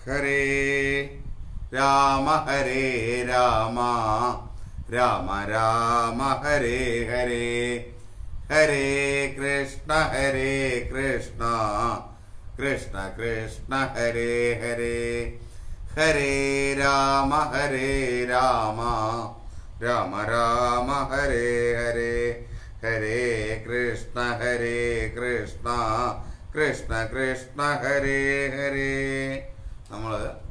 ഹരേ രാമ ഹരേ രാമ രാമ രാമ ഹരേ ഹരേ ഹരേ കൃഷ്ണ ഹരേ കൃഷ്ണ കൃഷ്ണ കൃഷ്ണ ഹരേ ഹരേ ഹരേ രാമ ഹരേ രാമ രാമ രാമ ഹരേ ഹരേ ഹരേ കൃഷ്ണ ഹരേ കൃഷ്ണ കൃഷ്ണ കൃഷ്ണ ഹരേ ഹരേ നമ്മൾ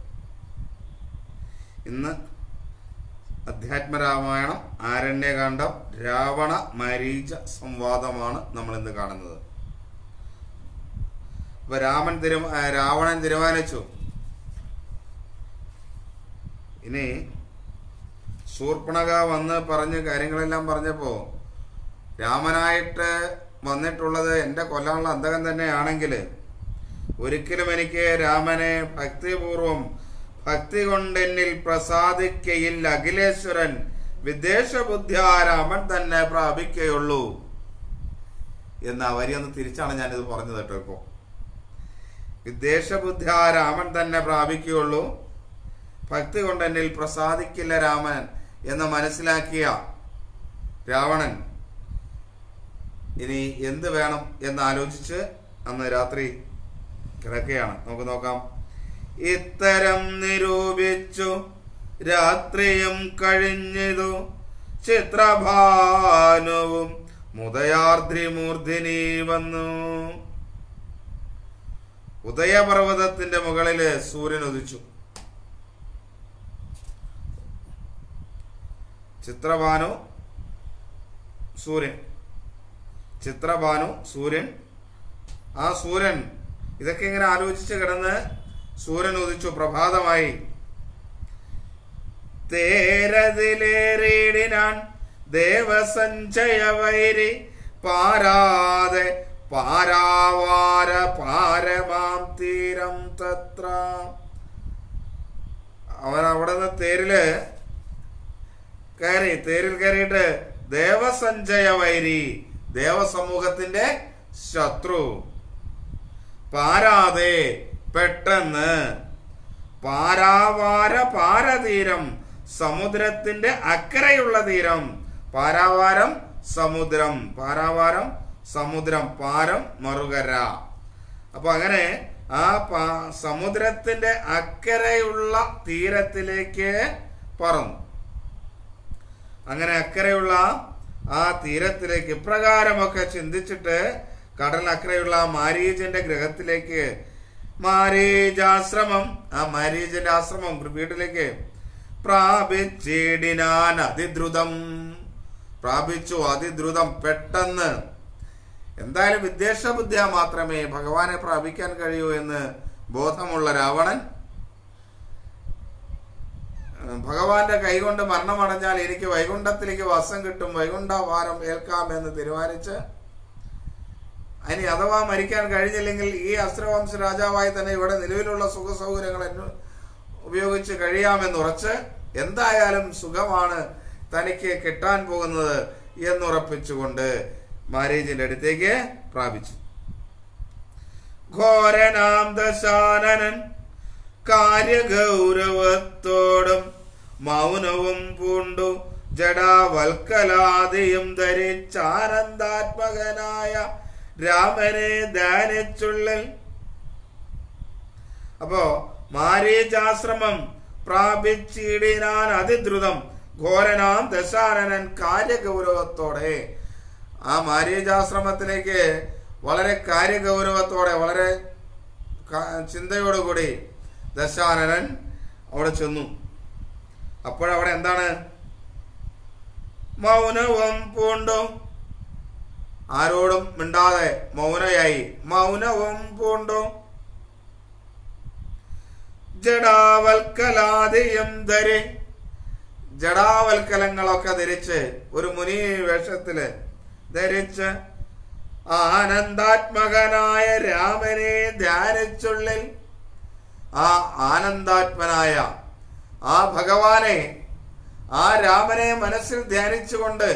ഇന്ന് അധ്യാത്മരാമായണം ആരണ്യകാന്ഡം രാവണ മരീച സംവാദമാണ് നമ്മൾ ഇന്ന് കാണുന്നത് അപ്പൊ രാമൻ തിരു ആ, രാവണൻ തീരുമാനിച്ചു ഇനി ശൂർപ്പണക വന്ന് പറഞ്ഞ് കാര്യങ്ങളെല്ലാം പറഞ്ഞപ്പോ രാമനായിട്ട് വന്നിട്ടുള്ളത് എൻ്റെ കൊല്ലാനുള്ള അന്തകം തന്നെയാണെങ്കിൽ ഒരിക്കലും എനിക്ക് രാമനെ ഭക്തിപൂർവം ഭക്തി കൊണ്ടെന്നിൽ പ്രസാദിക്കയിൽ അഖിലേശ്വരൻ വിദേശബുദ്ധ്യ രാമൻ തന്നെ പ്രാപിക്കുകയുള്ളൂ എന്ന വരി ഒന്ന് തിരിച്ചാണ് ഞാനിത് പറഞ്ഞത് കേട്ടോ ഇപ്പോൾ വിദേശബുദ്ധ്യ രാമൻ തന്നെ പ്രാപിക്കുകയുള്ളൂ ഭക്തി കൊണ്ട് എന്നിൽ പ്രസാദിക്കില്ല രാമൻ എന്ന് മനസ്സിലാക്കിയ രാവണൻ ഇനി എന്ത് വേണം എന്ന് ആലോചിച്ച് അന്ന് രാത്രി കിടക്കുകയാണ് നമുക്ക് നോക്കാം ഇത്തരം നിരൂപിച്ചു രാത്രിയും കഴിഞ്ഞതു ചിത്രഭാനുവും മുതയാർദ്രിമൂർധിനി വന്നു ഉദയപർവ്വതത്തിന്റെ മുകളില് സൂര്യൻ ഉദിച്ചു ചിത്രഭാനു സൂര്യൻ ചിത്രഭാനു സൂര്യൻ ആ സൂര്യൻ ഇതൊക്കെ ഇങ്ങനെ ആലോചിച്ച് കിടന്ന് സൂര്യൻ ഉദിച്ചു പ്രഭാതമായി തേരതിലേറിയിടിനാൻ ദേവസഞ്ചയ വൈരി പാരാതെ പാരാവാര പാരമാം തീരം തത്ര അവൻ അവിടെ നിന്ന് തേരില് കയറി തേരിൽ കയറിയിട്ട് ദേവസഞ്ചയ വൈരി ദേവസമൂഹത്തിന്റെ ശത്രു പാരാതെ പെട്ടെന്ന് പാരാവാര പാരതീരം സമുദ്രത്തിന്റെ അക്കരയുള്ള തീരം പാരാവാരം സമുദ്രം പാരാവാരം സമുദ്രം പാരം മറുകര അപ്പൊ അങ്ങനെ ആ പാ- സമുദ്രത്തിന്റെ അക്കരയുള്ള തീരത്തിലേക്ക് പറന്നു അങ്ങനെ അക്കരെയുള്ള ആ തീരത്തിലേക്ക് ഇപ്രകാരമൊക്കെ ചിന്തിച്ചിട്ട് കടലക്കരയുള്ള മാരീജന്റെ ഗൃഹത്തിലേക്ക് മാരീജാശ്രമം ആ മാരീജന്റെ ആശ്രമം വീട്ടിലേക്ക് പ്രാപിച്ചിടിനാൻ അതിദ്രുതം പ്രാപിച്ചു അതിദ്രുതം പെട്ടെന്ന് എന്തായാലും വിദ്വേഷബുദ്ധിയ മാത്രമേ ഭഗവാനെ പ്രാപിക്കാൻ കഴിയൂ എന്ന് ബോധമുള്ള രാവണൻ ഭഗവാന്റെ കൈകൊണ്ട് മരണമടഞ്ഞാൽ എനിക്ക് വൈകുണ്ഠത്തിലേക്ക് വാസം കിട്ടും വൈകുണ്ഠഭാരം ഏൽക്കാം എന്ന് തീരുമാനിച്ച് ഇനി അഥവാ മരിക്കാൻ കഴിഞ്ഞില്ലെങ്കിൽ ഈ അസ്ത്രവംശ രാജാവായി തന്നെ ഇവിടെ നിലവിലുള്ള സുഖ സൗകര്യങ്ങൾ എന്നു- ഉപയോഗിച്ച് കഴിയാമെന്ന് ഉറച്ച് എന്തായാലും സുഖമാണ് തനിക്ക് കിട്ടാൻ പോകുന്നത് എന്നുറപ്പിച്ചുകൊണ്ട് മാരീജിന്റെ അടുത്തേക്ക് പ്രാപിച്ചു ഘോരനാം ദശാനനൻ കാര്യഗൗരവത്തോടും മൗനവും പൂണ്ടു ജഡാവൽക്കലാദിയും ധരിച്ചാനന്ദാത്മകനായ രാമനെ ധ്യാനിച്ചുള്ളിൽ അപ്പോ മാരീചാശ്രമം പ്രാപിച്ചിടിനാൻ അതിദ്രുതം ഘോരനാം ദശാനനൻ കാര്യഗൗരവത്തോടെ ആ മാരീചാശ്രമത്തിലേക്ക് വളരെ കാര്യഗൗരവത്തോടെ വളരെ ക- ചിന്തയോടുകൂടി ദശാനനൻ അവിടെ ചെന്നു അപ്പോഴവിടെ എന്താണ് മൗനവും പൂണ്ടു ആരോടും മിണ്ടാതെ മൗനയായി മൗനവും പൂണ്ടു ജഡാവൽക്കലാദിയും ധരി ജഡാവൽക്കലങ്ങളൊക്കെ ധരിച്ച് ഒരു മുനി വേഷത്തില് ധരിച്ച് ആനന്ദാത്മകനായ രാമനെ ധ്യാനിച്ചുള്ളിൽ ആ ആനന്ദാത്മനായ ആ ഭഗവാനെ ആ രാമനെ മനസ്സിൽ ധ്യാനിച്ചുകൊണ്ട്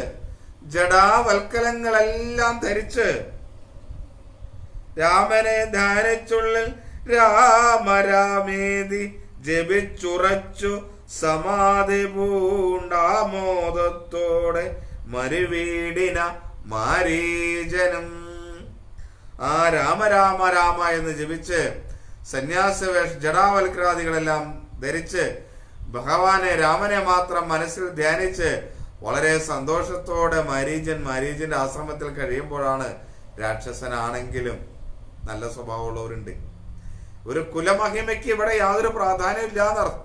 ജഡാവൽക്കലങ്ങളെല്ലാം ധരിച്ച് രാമനെ ധ്യാനിച്ചുള്ളിൽ രാമരാമേതി ജപിച്ചുറച്ചു സമാധി പൂണ്ടാമോദത്തോടെ മരുവീടിന മാരീജനം ആ രാമ രാമ രാമ എന്ന് ജപിച്ച് സന്യാസവേഷ ജടാവൽക്രാദികളെല്ലാം ധരിച്ച് ഭഗവാനെ രാമനെ മാത്രം മനസ്സിൽ ധ്യാനിച്ച് വളരെ സന്തോഷത്തോടെ മരീജൻ മരീജന്റെ ആശ്രമത്തിൽ കഴിയുമ്പോഴാണ് രാക്ഷസനാണെങ്കിലും നല്ല സ്വഭാവമുള്ളവരുണ്ട് ഒരു കുലമഹിമയ്ക്ക് ഇവിടെ യാതൊരു പ്രാധാന്യം ഇല്ലാന്നർത്ഥം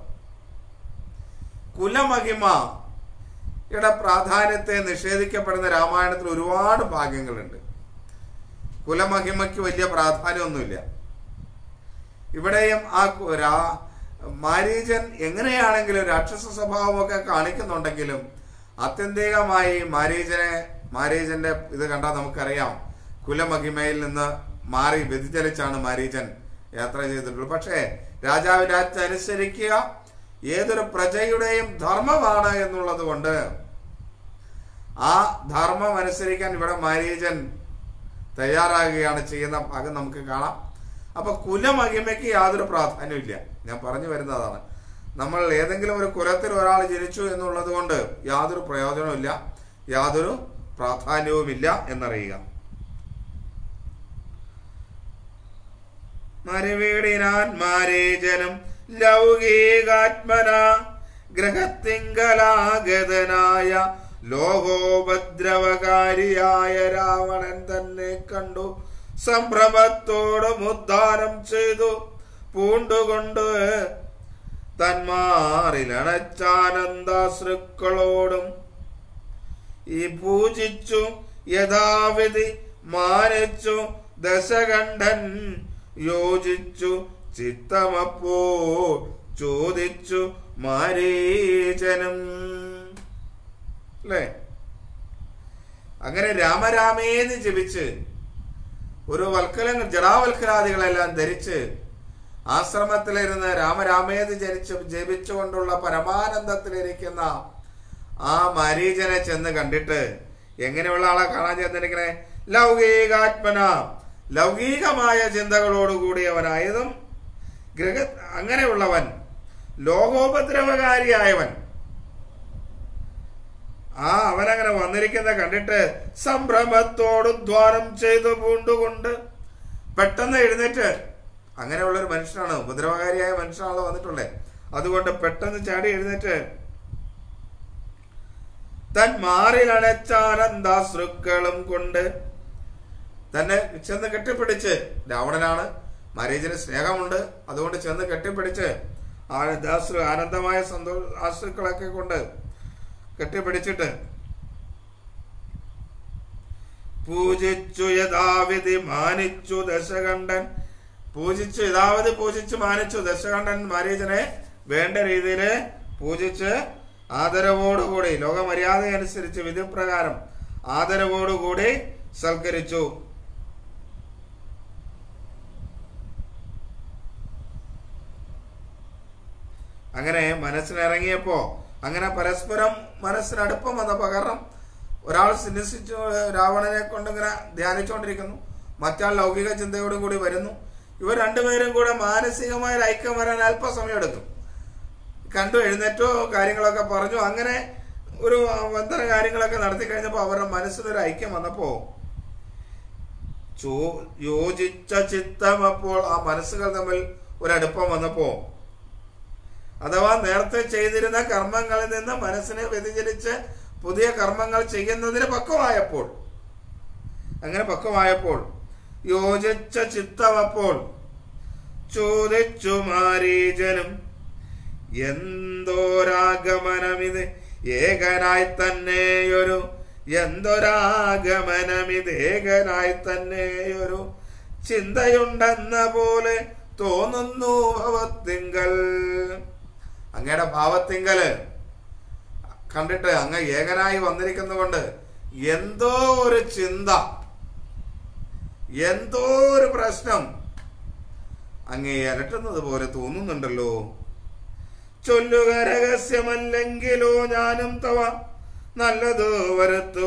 കുലമഹിമ യുടെ പ്രാധാന്യത്തെ നിഷേധിക്കപ്പെടുന്ന രാമായണത്തിൽ ഒരുപാട് ഭാഗ്യങ്ങളുണ്ട് കുലമഹിമയ്ക്ക് വലിയ പ്രാധാന്യമൊന്നുമില്ല ഇവിടെയും ആ കു- രാ- മാരീചൻ എങ്ങനെയാണെങ്കിലും രാക്ഷസ സ്വഭാവമൊക്കെ കാണിക്കുന്നുണ്ടെങ്കിലും ആത്യന്തികമായി മാരീചനെ മാരീചന്റെ ഇത് കണ്ടാൽ നമുക്കറിയാം കുലമഹിമയിൽ നിന്ന് മാറി വ്യതിചലിച്ചാണ് മാരീചൻ യാത്ര ചെയ്തിട്ടുള്ളത് പക്ഷേ രാജാവിന്റെ ആജ്ഞ അനുസരിക്കുക ഏതൊരു പ്രജയുടെയും ധർമ്മമാണ് എന്നുള്ളത് കൊണ്ട് ആ ധർമ്മം അനുസരിക്കാൻ ഇവിടെ മാരീചൻ തയ്യാറാകുകയാണ് ചെയ്യുന്ന ഭാഗം നമുക്ക് കാണാം അപ്പൊ കുലമഹിമയ്ക്ക് യാതൊരു പ്രാധാന്യമില്ല ഞാൻ പറഞ്ഞു വരുന്നതാണ് നമ്മൾ ഏതെങ്കിലും ഒരു കുലത്തിൽ ഒരാൾ ജനിച്ചു എന്നുള്ളത് കൊണ്ട് യാതൊരു പ്രയോജനവുമില്ല യാതൊരു പ്രാധാന്യവുമില്ല എന്നറിയുക മരവീടിനാൻ മാരീജനം ലൗകികാത്മന ഗ്രഹത്തിങ്കലാഗതനായ ലോകോപദ്രവകാരിയായ രാവണൻ തന്നെ കണ്ടു സംഭ്രമത്തോടും ഉദ്ധാനം ചെയ്തു പൂണ്ടുകൊണ്ട് തന്മാറിലണച്ചാനന്ദാശ്രുക്കളോടും ഈ പൂജിച്ചു യഥാവിധി മാനിച്ചു ദശകണ്ഠൻ യോജിച്ചു ചിത്തമപ്പോ ചോദിച്ചു മാരീചനം അല്ലേ അങ്ങനെ രാമരാമേന്ന് ജപിച്ച് ഒരു വൽക്കലങ്ങൾ ജടാവൽക്കലാദികളെല്ലാം ധരിച്ച് ആശ്രമത്തിലിരുന്ന് രാമരാമേത് ജനിച്ച് ജപിച്ചുകൊണ്ടുള്ള പരമാനന്ദത്തിലിരിക്കുന്ന ആ മരീചനെ ചെന്ന് കണ്ടിട്ട് എങ്ങനെയുള്ള ആളെ കാണാൻ ചെന്നിരിക്കണേ ലൗകികാത്മന ലൗകികമായ ചിന്തകളോടുകൂടിയവനായതും ഗ്രഹ അങ്ങനെയുള്ളവൻ ലോകോപദ്രവകാരിയായവൻ ആ അവനങ്ങനെ വന്നിരിക്കുന്ന കണ്ടിട്ട് സംഭ്രമത്തോടും ദ്വാരം ചെയ്തു പൂണ്ടുകൊണ്ട് പെട്ടെന്ന് എഴുന്നേറ്റ് അങ്ങനെയുള്ള ഒരു മനുഷ്യനാണ് ഉപദ്രവകാരിയായ മനുഷ്യനാണല്ലോ വന്നിട്ടുള്ളത് അതുകൊണ്ട് പെട്ടെന്ന് ചാടി എഴുന്നേറ്റ് തൻ മാറിലണച്ചാനന്ദാശ്രുക്കളും കൊണ്ട് തന്നെ ചെന്ന് കെട്ടിപ്പിടിച്ച് രാവണനാണ് മരീചന് സ്നേഹമുണ്ട് അതുകൊണ്ട് ചെന്ന് കെട്ടിപ്പിടിച്ച് ആനന്ദാശ്രു ആനന്ദമായ സന്തോഷ ആശ്രുക്കളൊക്കെ കൊണ്ട് കെട്ടിപ്പിടിച്ചിട്ട് പൂജിച്ചു യഥാവിധി മാനിച്ചു ദശകണ്ഠൻ പൂജിച്ചു യഥാവധി പൂജിച്ചു മാനിച്ചു ദശകണ്ഠൻ മാരീചനെ വേണ്ട രീതിയിൽ പൂജിച്ച് ആദരവോടുകൂടി ലോകമര്യാദ അനുസരിച്ച് വിധിപ്രകാരം ആദരവോടുകൂടി സൽക്കരിച്ചു അങ്ങനെ മനസ്സിനിറങ്ങിയപ്പോ അങ്ങനെ പരസ്പരം മനസ്സിനടുപ്പം വന്നപ്പോ കാരണം ഒരാൾ സിനിസിച്ചു രാവണനെ കൊണ്ടിങ്ങനെ ധ്യാനിച്ചുകൊണ്ടിരിക്കുന്നു മറ്റാൾ ലൗകിക ചിന്തയോടും കൂടി വരുന്നു ഇവർ രണ്ടുപേരും കൂടെ മാനസികമായ ഒരു ഐക്യം വരാൻ അല്പസമയം എടുക്കും കണ്ടു എഴുന്നേറ്റോ കാര്യങ്ങളൊക്കെ പറഞ്ഞു അങ്ങനെ ഒരു ബന്ധന കാര്യങ്ങളൊക്കെ നടത്തി കഴിഞ്ഞപ്പോൾ അവരുടെ മനസ്സിലൊരു ഐക്യം വന്നപ്പോ ചോ യോജിച്ച ചിത്തം അപ്പോൾ ആ മനസ്സുകൾ തമ്മിൽ ഒരടുപ്പം വന്നപ്പോ അഥവാ നേരത്തെ ചെയ്തിരുന്ന കർമ്മങ്ങളിൽ നിന്ന് മനസ്സിനെ വ്യതിചലിച്ച് പുതിയ കർമ്മങ്ങൾ ചെയ്യുന്നതിന് പക്വമായപ്പോൾ അങ്ങനെ പക്വമായപ്പോൾ യോജിച്ച ചിത്തമപ്പോൾ ചോദിച്ചു മാരീജനും എന്തോരാഗമനമിത് ഏകനായി തന്നെയൊരു എന്തൊരാഗമനമിത് ഏകനായി തന്നെയൊരു ചിന്തയുണ്ടെന്ന പോലെ തോന്നുന്നു ഭവത്തിങ്കൽ അങ്ങയുടെ ഭാവത്തിങ്കല് കണ്ടിട്ട് അങ്ങ് ഏകനായി വന്നിരിക്കുന്നതുകൊണ്ട് എന്തോ ഒരു ചിന്ത എന്തോ ഒരു പ്രശ്നം അങ്ങേ അലട്ടുന്നത് പോലെ തോന്നുന്നുണ്ടല്ലോ ചൊല്ലുക രഹസ്യമല്ലെങ്കിലോ ഞാനും തവ നല്ലത്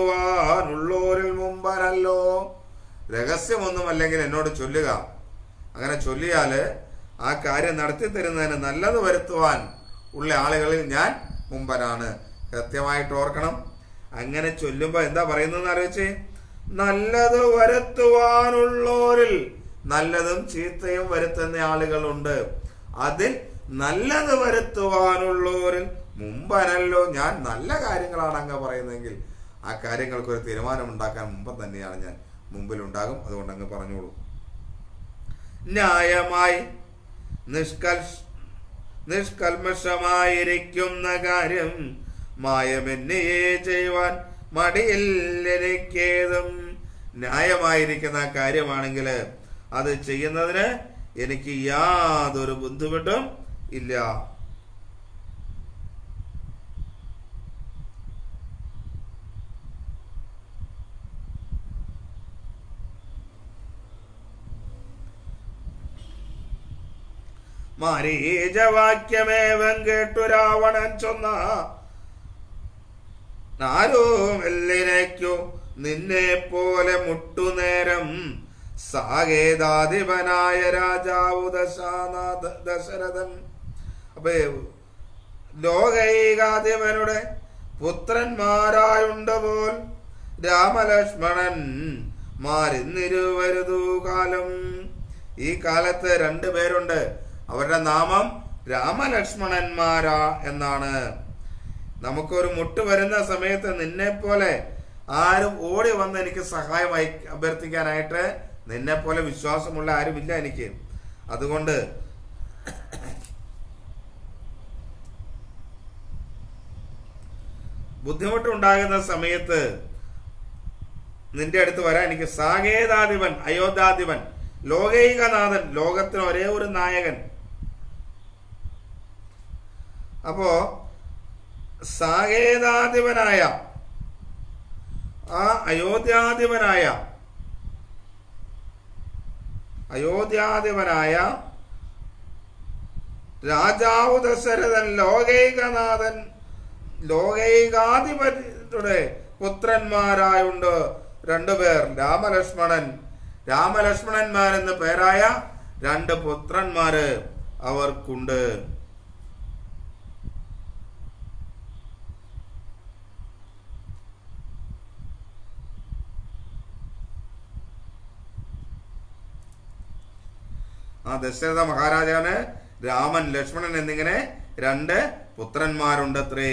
വരുത്തുവാനുള്ളോരിൽ മുമ്പനല്ലോ രഹസ്യമൊന്നുമല്ലെങ്കിൽ എന്നോട് ചൊല്ലുക അങ്ങനെ ചൊല്ലിയാല് ആ കാര്യം നടത്തി തരുന്നതിന് നല്ലത് വരുത്തുവാൻ ഉള്ള ആളുകളിൽ ഞാൻ മുമ്പനാണ് കൃത്യമായിട്ട് ഓർക്കണം അങ്ങനെ ചൊല്ലുമ്പോ എന്താ പറയുന്നതെന്ന് ആലോചിച്ചേ നല്ലത് വരുത്തുവാനുള്ളോരിൽ നല്ലതും ചീത്തയും വരുത്തുന്ന ആളുകളുണ്ട് അതിൽ നല്ലത് വരുത്തുവാനുള്ളവരിൽ മുമ്പനല്ലോ ഞാൻ നല്ല കാര്യങ്ങളാണ് അങ്ങ് പറയുന്നതെങ്കിൽ ആ കാര്യങ്ങൾക്ക് ഒരു തീരുമാനം ഉണ്ടാക്കാൻ മുമ്പ് തന്നെയാണ് ഞാൻ മുമ്പിലുണ്ടാകും അതുകൊണ്ട് അങ്ങ് പറഞ്ഞോളൂ ന്യായമായി നിഷ്കൽ നിഷ്കൽമഷമായിരിക്കുന്ന കാര്യം മായമെന്നെയെ ചെയ്യുവാൻ മടിയില്ലെനിക്കേതും ന്യായമായിരിക്കുന്ന കാര്യമാണെങ്കിൽ അത് ചെയ്യുന്നതിന് എനിക്ക് യാതൊരു ബുദ്ധിമുട്ടും ഇല്ല മാരീജവാക്യമേവം കേട്ടു രാവണൻ ചൊന്ന നാരോമെല്ലിനയ്ക്കു നിന്നെ പോലെ മുട്ടുനേരം സാകേതാധിപനായ രാജാവു ദശാനാഥ ദശരഥൻ അപ്പൊ ലോകൈകാധിപനുടെ പുത്രന്മാരായുണ്ട് പോൽ രാമലക്ഷ്മണൻ മാറിന്നിരുവരുതു കാലം ഈ കാലത്ത് രണ്ടു പേരുണ്ട് അവരുടെ നാമം രാമലക്ഷ്മണന്മാരാ എന്നാണ് നമുക്കൊരു മുട്ട് വരുന്ന സമയത്ത് നിന്നെ പോലെ ആരും ഓടി വന്ന് എനിക്ക് സഹായമായി അഭ്യർത്ഥിക്കാനായിട്ട് നിന്നെ പോലെ വിശ്വാസമുള്ള ആരുമില്ല എനിക്ക് അതുകൊണ്ട് ബുദ്ധിമുട്ടുണ്ടാകുന്ന സമയത്ത് നിന്റെ അടുത്ത് വരാൻ എനിക്ക് സാകേതാധിപൻ അയോധ്യാധിപൻ ലോകൈകനാഥൻ ലോകത്തിന് ഒരേ ഒരു നായകൻ അപ്പോ സാകേതാധിപനായ ആ അയോധ്യാധിപനായ അയോധ്യാധിപനായ രാജാവ് ദശരഥൻ ലോകൈകനാഥൻ ലോകൈകാധിപരുടെ പുത്രന്മാരായുണ്ട് രണ്ടുപേർ രാമലക്ഷ്മണൻ രാമലക്ഷ്മണന്മാരെന്ന് പേരായ രണ്ട് പുത്രന്മാര് അവർക്കുണ്ട് ആ ദശരഥ മഹാരാജാവിന് രാമൻ ലക്ഷ്മണൻ എന്നിങ്ങനെ രണ്ട് പുത്രന്മാരുണ്ടത്രേ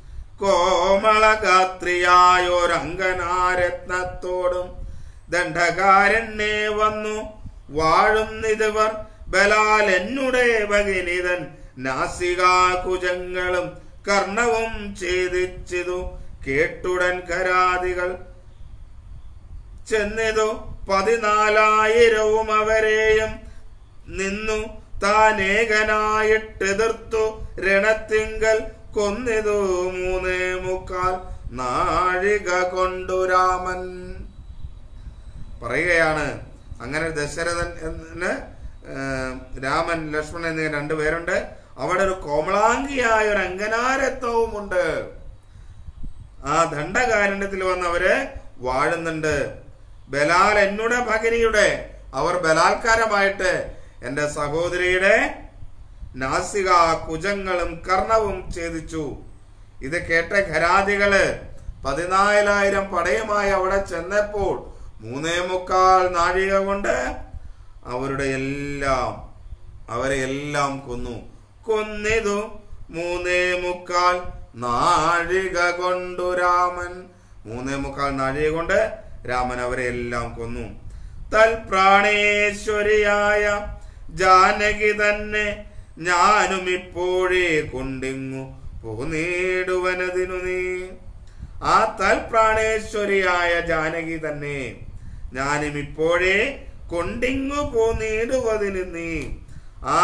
കോമളഗാത്രിയായൊരങ്കനാരത്നത്തോടും ദണ്ഡകാരണ്യെ വന്നു വാഴുന്നിതുവർ ബലാൽ എന്നുടെ ഭഗിനിതൻ നാസികാകുജങ്ങളും കർണവും ഛേദിച്ചിതു കേട്ടുടൻ കരാതികൾ ചെന്നിതു പതിനാലായിരവും അവരെയും നിന്നു താനേകനായിട്ടെതിർത്തു രണത്തിങ്കൽ കൊന്നിതു മൂന്നേ മുക്കാൽ നാഴിക കൊണ്ടു രാമൻ പറയുകയാണ് അങ്ങനെ ദശരഥൻ എന്ന് ഏർ, രാമൻ ലക്ഷ്മണൻ എന്നിങ്ങനെ രണ്ടുപേരുണ്ട് അവിടെ ഒരു കോമളാംഗിയായ ഒരു അങ്കനാരത്വവുമുണ്ട് ആ ദണ്ഡകാരണ്യത്തിൽ വന്ന് അവര് വാഴുന്നുണ്ട് ബലാൽ എന്നുടെ ഭഗിനിയുടെ അവർ ബലാത്കാരമായിട്ട് എന്റെ സഹോദരിയുടെ നാസിക കുജങ്ങളും കർണവും ഛേദിച്ചു ഇത് കേട്ട ഖരാദികള് പതിനാലായിരം പടയുമായി അവിടെ ചെന്നപ്പോൾ മൂന്നേ മുക്കാൽ നാഴിക കൊണ്ട് അവരുടെ എല്ലാം അവരെ എല്ലാം കൊന്നു കൊന്നിതു മൂന്നേ മുക്കാൽ നാഴിക കൊണ്ടു രാമൻ മൂന്നേ മുക്കാൽ നാഴിക കൊണ്ട് രാമൻ അവരെ എല്ലാം കൊന്നു തൽപ്രാണേശ്വരിയായ ജാനകി തന്നെ ഞാനും ഇപ്പോഴേ കൊണ്ടിങ്ങു പോനേടുവനതിനു നീ ആ തൽപ്രാണേശ്വരിയായ ജാനകി തന്നെ ഞാനും ഇപ്പോഴേ കൊണ്ടിങ്ങു പോനേടുവതിന് നീ ആ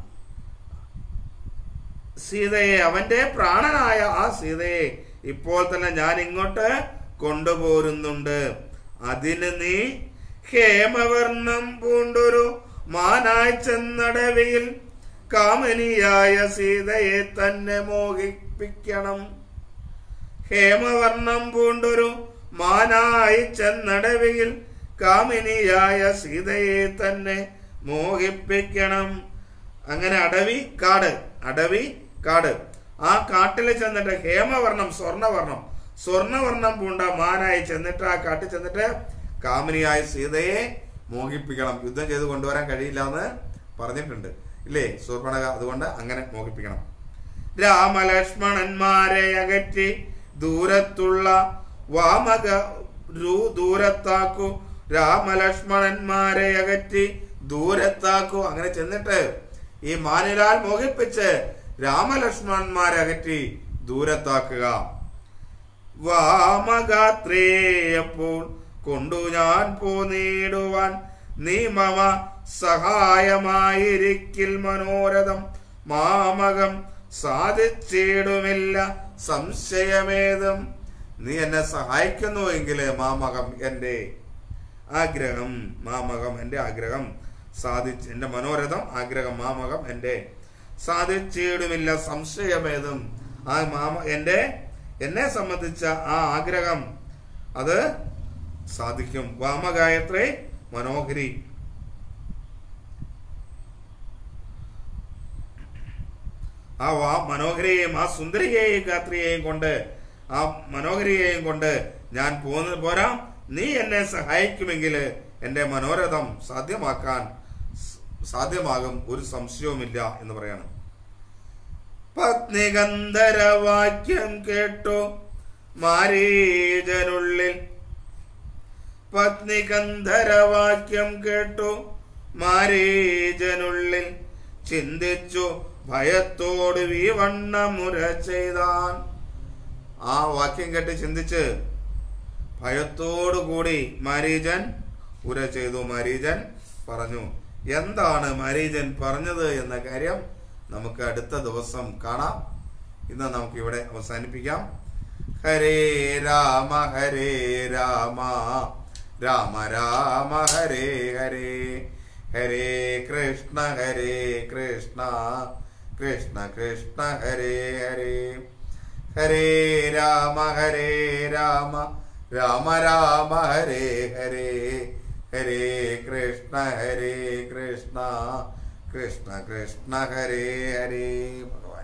സീതയെ അവന്റെ പ്രാണനായ ആ സീതയെ ഇപ്പോൾ തന്നെ ഞാൻ ഇങ്ങോട്ട് കൊണ്ടുപോരുന്നുണ്ട് അതിന് നീ ഹേമവർണം പൂണ്ടൊരു മാനായി ചെന്നടവിയിൽ കാമനിയായ സീതയെ തന്നെ മോഹിപ്പിക്കണം ഹേമവർണം പൂണ്ടൊരു മാനായി ചെന്നടവിയിൽ കാമിനിയായ സീതയെ തന്നെ മോഹിപ്പിക്കണം അങ്ങനെ അടവി കാട് അടവി കാട് ആ കാട്ടിൽ ചെന്നിട്ട് ഹേമവർണം സ്വർണവർണം സ്വർണവർണം പൂണ്ട മാനായി ചെന്നിട്ട് ആ കാട്ടിൽ ചെന്നിട്ട് കാമിനിയായ സീതയെ മോഹിപ്പിക്കണം യുദ്ധം ചെയ്ത് കൊണ്ടുവരാൻ കഴിയില്ല എന്ന് പറഞ്ഞിട്ടുണ്ട് ഇല്ലേ ശൂർപ്പണക അതുകൊണ്ട് അങ്ങനെ മോഹിപ്പിക്കണം രാമലക്ഷ്മണന്മാരെ അകറ്റി ദൂരത്തുള്ള വാമക രു- ദൂരത്താക്കൂ രാമലക്ഷ്മണന്മാരെ അകറ്റി ദൂരത്താക്കൂ അങ്ങനെ ചെന്നിട്ട് ഈ മാനിലാൽ മോഹിപ്പിച്ച് രാമലക്ഷ്മണന്മാരെ അകറ്റി ദൂരത്താക്കുക വാമഗാത്രേയപ്പോൾ കൊണ്ടു ഞാൻ പോന്നിടുവാൻ നീ മമ സഹായമായിരിക്കിൽ മനോരഥം മാമകം സാധിച്ചിടുമില്ല സംശയമേതും നീ എന്നെ സഹായിക്കുന്നുവെങ്കിൽ മാമകം എൻ്റെ ആഗ്രഹം മാമകം എൻ്റെ ആഗ്രഹം സാധിച്ച് എൻ്റെ മനോരഥം ആഗ്രഹം മാമകം എൻ്റെ സാധിച്ചിടുമില്ല സംശയമേതും ആ മാമ എൻ്റെ എന്നെ സംബന്ധിച്ച ആ ആഗ്രഹം അത് സാധിക്കും വാമഗായത്രി മനോഹരി ആ വാ മനോഹരിയെയും ആ സുന്ദരിയെയും ഗാത്രിയെയും കൊണ്ട് ആ മനോഹരിയെയും കൊണ്ട് ഞാൻ പോന്ന് പോരാ നീ എന്നെ സഹായിക്കുമെങ്കിൽ എൻ്റെ മനോരഥം സാധ്യമാക്കാൻ സ- സാധ്യമാകും ഒരു സംശയവുമില്ല എന്ന് പറയാണ് പത്നികന്ധരവാക്യം കേട്ടു മാരീജനുള്ളിൽ പത്നികന്ധരവാക്യം കേട്ടു മാരീജനുള്ളിൽ ചിന്തിച്ചു ഭയത്തോട് വീവണ്ണമുര ചെയ്താൻ ആ വാക്യം കേട്ട് ചിന്തിച്ച് ഭയത്തോടു കൂടി മാരീജൻ ഉര ചെയ്തു മാരീജൻ പറഞ്ഞു എന്താണ് മാരീജൻ പറഞ്ഞത് എന്ന കാര്യം നമുക്ക് അടുത്ത ദിവസം കാണാം ഇന്ന് നമുക്ക് ഇവിടെ അവസാനിപ്പിക്കാം ഹരേ രാമ ഹരേ രാമ രാമ രാമ ഹരേ ഹരേ ഹരേ കൃഷ്ണ ഹരേ കൃഷ്ണ കൃഷ്ണ കൃഷ്ണ ഹരേ ഹരേ ഹരേ രാമ ഹരേ രാമ രാമ രാമ ഹരേ ഹരേ ഹരേ കൃഷ്ണ ഹരേ കൃഷ്ണ കൃഷ്ണ കൃഷ്ണ ഹരേ ഹരേ ഭഗവാൻ